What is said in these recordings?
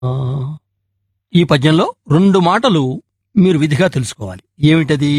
ఆ, ఈ పద్యంలో రెండు మాటలు మీరు విధిగా తెలుసుకోవాలి ఏమిటది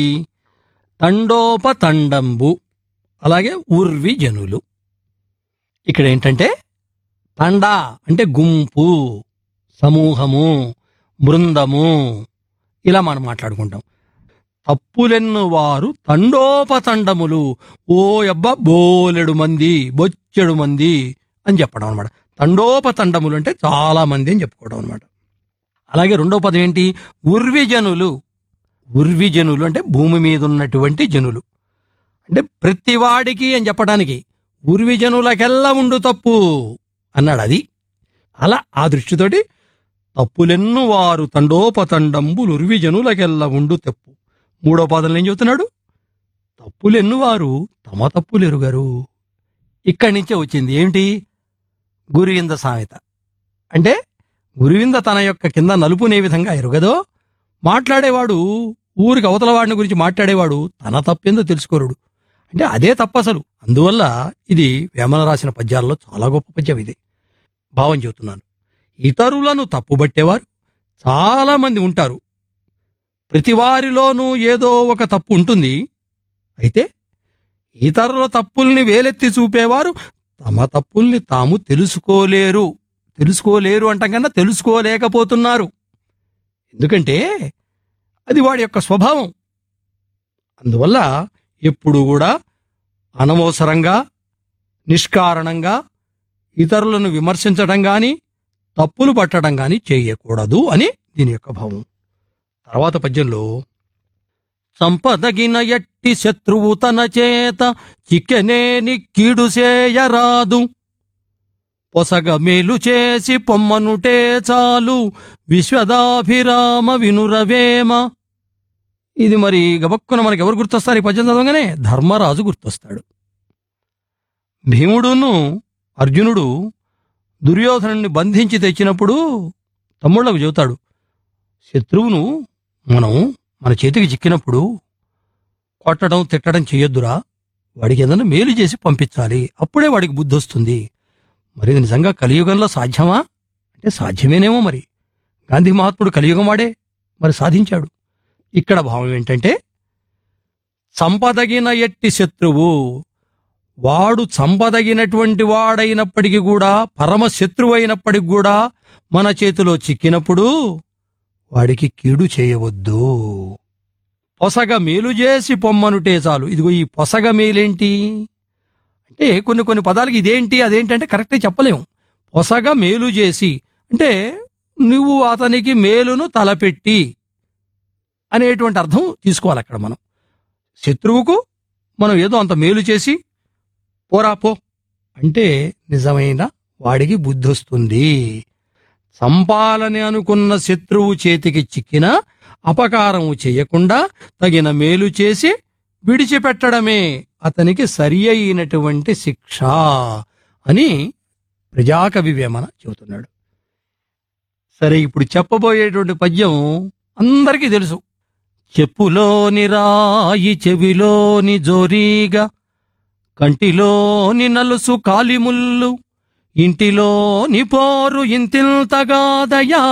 తండోపతండంబు అలాగే ఉర్వి జనులు ఇక్కడ ఏంటంటే తండా అంటే గుంపు సమూహము బృందము ఇలా మనం మాట్లాడుకుంటాం తప్పులెన్ను వారు తండోపతండములు ఓ అబ్బా బోలెడు మంది బొచ్చెడు మంది అని చెప్పడం అనమాట తండోపతండములు అంటే చాలా మంది అని చెప్పుకోవడం అనమాట అలాగే రెండో పదం ఏంటి ఉర్విజనులు ఉర్విజనులు అంటే భూమి మీద ఉన్నటువంటి జనులు అంటే ప్రతివాడికి అని చెప్పడానికి ఉర్విజనులకెల్లా ఉండు తప్పు అన్నాడు అది అలా ఆ దృష్టితోటి తప్పులెన్ను వారు తండోపతండంబులు ఉర్విజనులకెల్లా ఉండు తప్పు మూడో పాదంలో ఏం చెబుతున్నాడు తప్పులెన్ను వారు తమ తప్పులు ఎరుగరు ఇక్కడి నుంచే వచ్చింది ఏమిటి గురువింద సామెత అంటే గురువింద తన యొక్క కింద నలుపునే విధంగా ఎరుగదో మాట్లాడేవాడు ఊరికి అవతల వాడిని గురించి మాట్లాడేవాడు తన తప్పేందో తెలుసుకోరుడు అంటే అదే తప్పు అసలు అందువల్ల ఇది వేమన రాసిన పద్యాలలో చాలా గొప్ప పద్యం ఇది భావం చెబుతున్నాను ఇతరులను తప్పుబట్టేవారు చాలా మంది ఉంటారు ప్రతి వారిలోనూ ఏదో ఒక తప్పు ఉంటుంది అయితే ఇతరుల తప్పుల్ని వేలెత్తి చూపేవారు తమ తప్పుల్ని తాము తెలుసుకోలేరు తెలుసుకోలేరు అంటాం కన్నా తెలుసుకోలేకపోతున్నారు ఎందుకంటే అది వాడి యొక్క స్వభావం అందువల్ల ఎప్పుడు కూడా అనవసరంగా నిష్కారణంగా ఇతరులను విమర్శించడం గాని తప్పులు పట్టడం గాని చేయకూడదు అని దీని యొక్క భావం తర్వాత పద్యంలో సంపదగిన ఎట్టి శత్రువు తన చేత చిక్కెనేని కీడు చేయరాదు పొసగ మేలు చేసి పొమ్మనుటే చాలు విశ్వదాభిరామ వినురవేమ ఇది మరి గబక్కున మనకి ఎవరు గుర్తొస్తారు ఈ పద్యం చదవగానే ధర్మరాజు గుర్తొస్తాడు భీముడును అర్జునుడు దుర్యోధనుని బంధించి తెచ్చినప్పుడు తమ్ముళ్లకు చెబుతాడు శత్రువును మనం మన చేతికి చిక్కినప్పుడు కొట్టడం తిట్టడం చేయొద్దురా వాడికి ఏదైనా మేలు చేసి పంపించాలి అప్పుడే వాడికి బుద్ధి వస్తుంది మరి ఇది నిజంగా కలియుగంలో సాధ్యమా అంటే సాధ్యమేనేమో మరి గాంధీ మహాత్ముడు కలియుగం వాడే మరి సాధించాడు ఇక్కడ భావం ఏంటంటే సంపదగిన ఎట్టి శత్రువు వాడు చంపదగినటువంటి వాడైనప్పటికీ కూడా పరమ శత్రువు అయినప్పటికి కూడా మన చేతిలో చిక్కినప్పుడు వాడికి కీడు చేయవద్దు పొసగ మేలు చేసి పొమ్మనుటే చాలు ఇదిగో ఈ పొసగ మేలేంటి అంటే కొన్ని కొన్ని పదాలకి ఇదేంటి అదేంటి అంటే కరెక్ట్గా చెప్పలేము పొసగ మేలు చేసి అంటే నువ్వు అతనికి మేలును తలపెట్టి అనేటువంటి అర్థం తీసుకోవాలి అక్కడ మనం శత్రువుకు మనం ఏదో అంత మేలు చేసి పోరా పో అంటే నిజమైన వాడికి బుద్ధి వస్తుంది చంపాలని అనుకున్న శత్రువు చేతికి చిక్కిన అపకారము చేయకుండా తగిన మేలు చేసి విడిచిపెట్టడమే అతనికి సరి అయినటువంటి శిక్ష అని ప్రజాకవి వేమన చెబుతున్నాడు సరే ఇప్పుడు చెప్పబోయేటువంటి పద్యం అందరికీ తెలుసు చెప్పులోని రాయి చెవిలోని జోరీగా కంటిలోని నలుసు కాలిముల్లు ఇంటిలోని పోరు ఇంతింతగాదయా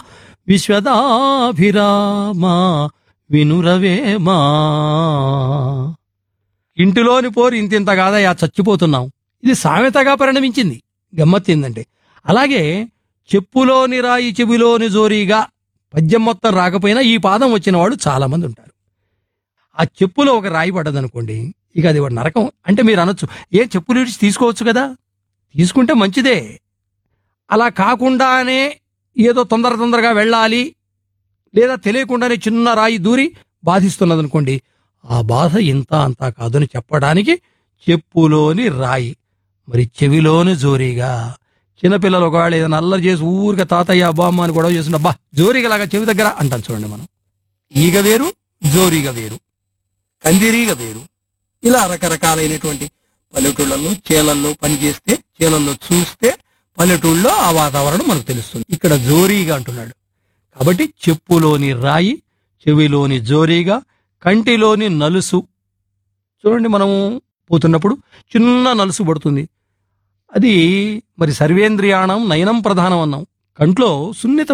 విశ్వదాభిరామ వినురవేమా ఇంటిలోని పోరు ఇంతింత కాదయా చచ్చిపోతున్నాం ఇది సామెతగా పరిణమించింది గమ్మత్తిందంటే అలాగే చెప్పులోని రాయి చెవిలోని జోరీగా పద్యం మొత్తం రాకపోయినా ఈ పాదం వచ్చిన వాడు చాలా మంది ఉంటారు ఆ చెప్పులో ఒక రాయి పడ్డదనుకోండి ఇక అది ఒక నరకం అంటే మీరు అనొచ్చు ఏ చెప్పులు ఇడిచి తీసుకోవచ్చు కదా తీసుకుంటే మంచిదే అలా కాకుండానే ఏదో తొందర తొందరగా వెళ్ళాలి లేదా తెలియకుండానే చిన్న రాయి దూరి బాధిస్తున్నది అనుకోండి ఆ బాధ ఇంత అంతా కాదని చెప్పడానికి చెప్పులోని రాయి మరి చెవిలోని జోరీగా చిన్నపిల్లలు ఒకవేళ ఏదైనా అల్లరి చేసి ఊరికే తాతయ్య బామ్మ అని గొడవ చేసిన అబ్బా జోరీగలాగా చెవి దగ్గర అంటాం చూడండి మనం ఈగ వేరు జోరీగ వేరు కందిరీగ వేరు ఇలా రకరకాలైనటువంటి పల్లెటూళ్ళలో చేలల్లో పనిచేస్తే చేలల్లో చూస్తే పల్లెటూళ్ళలో ఆ వాతావరణం మనకు తెలుస్తుంది ఇక్కడ జోరీగా అంటున్నాడు కాబట్టి చెప్పులోని రాయి చెవిలోని జోరీగా కంటిలోని నలుసు చూడండి మనము పోతున్నప్పుడు చిన్న నలుసు పడుతుంది అది మరి సర్వేంద్రియాణం నయనం ప్రధానం అన్నాం కంట్లో సున్నిత